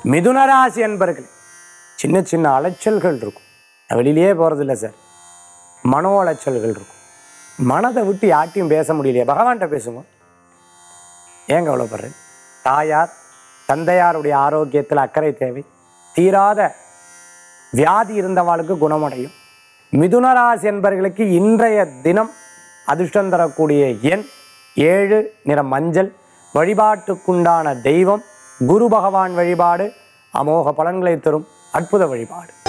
மிதுனராசி என்பர்கள் சின்ன சின்ன அலைச்சல்கள் இருக்கும் நான் வெளியிலேயே போகிறதில்ல சார் மனோ அலைச்சல்கள் இருக்கும் மனதை விட்டு யார்ட்டையும் பேச முடியலையே பகவான்கிட்ட பேசுங்க ஏன் கவலைப்படுறேன் தாயார் தந்தையாருடைய ஆரோக்கியத்தில் அக்கறை தேவை தீராத வியாதி இருந்தவாளுக்கு குணமடையும் மிதுனராசி என்பவர்களுக்கு இன்றைய தினம் அதிர்ஷ்டம் தரக்கூடிய எண் ஏழு நிற மஞ்சள் வழிபாட்டுக்குண்டான தெய்வம் குரு பகவான் வழிபாடு அமோக பலன்களை தரும் அற்புத வழிபாடு